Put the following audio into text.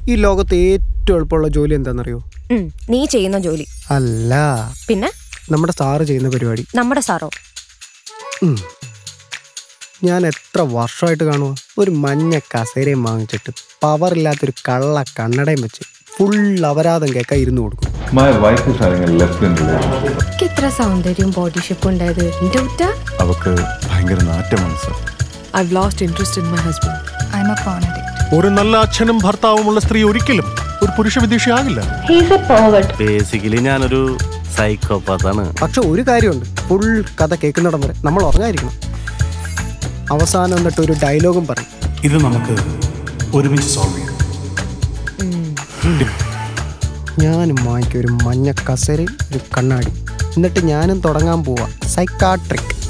ഈ ലോകത്ത് ഏറ്റവും എളുപ്പമുള്ള ജോലി എന്താണെന്നറിയോ ഉം, നീ ചെയ്യുന്ന ജോലി അല്ല പിന്നെ നമ്മുടെ സാറ് ചെയ്യുന്ന പരിപാടി നമ്മുടെ സാറോ ഉം. ഞാൻ എത്ര വർഷമായിട്ട് കാണുക ഒരു മഞ്ഞ കസേരയും വാങ്ങിച്ചിട്ട് പവറില്ലാത്തൊരു കള്ള കണ്ണടയും വെച്ച് ഫുൾ അപരാധം കേൾക്കാൻ ഇരുന്ന് കൊടുക്കും My wife is having a lesbian relationship. എനിക്ക് ഇത്ര സൗന്ദര്യവും ബോഡി ഷേപ്പും ഉണ്ടായത് എന്റെ കുറ്റ അവക്ക് ഭയങ്കര നാറ്റമാണ് sir I've lost interest in my husband. I'm a porn addict. ഒരു നല്ല അച്ഛനും ഭർത്താവുമുള്ള സ്ത്രീ ഒരിക്കലും ഒരു പുരുഷ വിദേശിയാകില്ല ബേസിക്കലി ഞാനൊരു സൈക്കോപാത്താണ് പക്ഷെ ഒരു കാര്യമുണ്ട് ഫുൾ കഥ കേൾക്കുന്നിടം വരെ നമ്മൾ ഉറങ്ങാതിരിക്കണം അവസാനം എന്നിട്ട് ഒരു ഡയലോഗും പറയും ഇത് നമുക്ക് ഒരുമിച്ച് സോൾവ് ചെയ്യാം ഞാനും വാങ്ങിക്കും ഒരു മഞ്ഞ കസേരയും ഒരു കണ്ണാടി എന്നിട്ട് ഞാനും തുടങ്ങാൻ പോവാ സൈക്കാട്രിക്